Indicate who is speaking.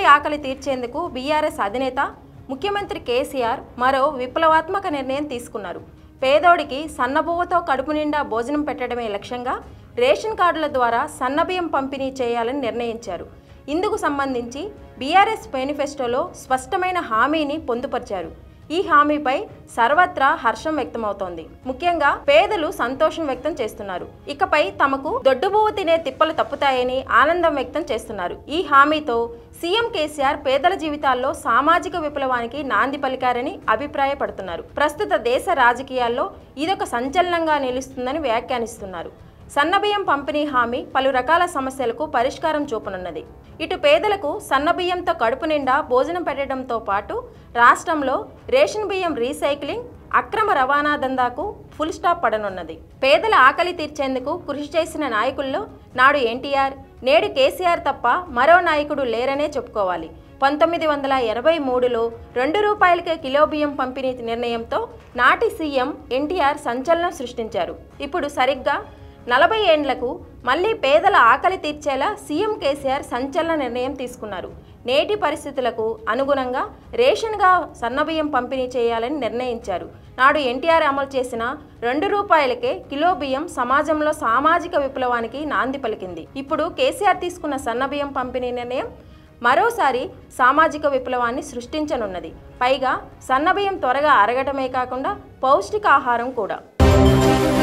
Speaker 1: ఆకలి తీర్చేందుకు బీఆర్ఎస్ అధినేత ముఖ్యమంత్రి కేసీఆర్ మరో విప్లవాత్మక నిర్ణయం తీసుకున్నారు పేదోడికి సన్నబువ్వతో కడుపు నిండా భోజనం పెట్టడమే లక్ష్యంగా రేషన్ కార్డుల ద్వారా సన్నబియ్యం పంపిణీ చేయాలని నిర్ణయించారు ఇందుకు సంబంధించి బీఆర్ఎస్ మేనిఫెస్టోలో స్పష్టమైన హామీని పొందుపరిచారు ఈ హామీపై సర్వత్రా హర్షం వ్యక్తమవుతోంది ముఖ్యంగా పేదలు సంతోషం వ్యక్తం చేస్తున్నారు ఇకపై తమకు దొడ్డుబువ్వ తినే తిప్పలు తప్పుతాయని ఆనందం వ్యక్తం చేస్తున్నారు ఈ హామీతో సీఎం కేసీఆర్ పేదల జీవితాల్లో సామాజిక విప్లవానికి నాంది పలికారని అభిప్రాయపడుతున్నారు ప్రస్తుత దేశ రాజకీయాల్లో ఇదొక సంచలనంగా నిలుస్తుందని వ్యాఖ్యానిస్తున్నారు సన్నబియ్యం పంపిణీ హామీ పలు రకాల సమస్యలకు పరిష్కారం చూపనున్నది ఇటు పేదలకు సన్నబియ్యంతో కడుపు నిండా భోజనం పెట్టడంతో పాటు రాష్ట్రంలో రేషన్ బియ్యం రీసైక్లింగ్ అక్రమ రవాణా దందాకు ఫుల్ స్టాప్ పడనున్నది పేదల ఆకలి తీర్చేందుకు కృషి చేసిన నాయకుల్లో నాడు ఎన్టీఆర్ నేడు కేసీఆర్ తప్ప మరో నాయకుడు లేరనే చెప్పుకోవాలి పంతొమ్మిది వందల ఎనభై మూడులో రెండు రూపాయలకే కిలో బియ్యం పంపిణీ నిర్ణయంతో నాటి సీఎం ఎన్టీఆర్ సంచలనం సృష్టించారు ఇప్పుడు సరిగ్గా నలభై ఏండ్లకు మళ్ళీ పేదల ఆకలి తీర్చేలా సీఎం కేసీఆర్ సంచలన నిర్ణయం తీసుకున్నారు నేటి పరిస్థితులకు అనుగుణంగా రేషన్గా సన్నబియ్యం పంపిణీ చేయాలని నిర్ణయించారు నాడు ఎన్టీఆర్ అమలు చేసిన రెండు రూపాయలకే కిలో బియ్యం సమాజంలో సామాజిక విప్లవానికి నాంది పలికింది ఇప్పుడు కేసీఆర్ తీసుకున్న సన్నబియ్యం పంపిణీ నిర్ణయం మరోసారి సామాజిక విప్లవాన్ని సృష్టించనున్నది పైగా సన్నబియ్యం త్వరగా అరగటమే కాకుండా పౌష్టికాహారం కూడా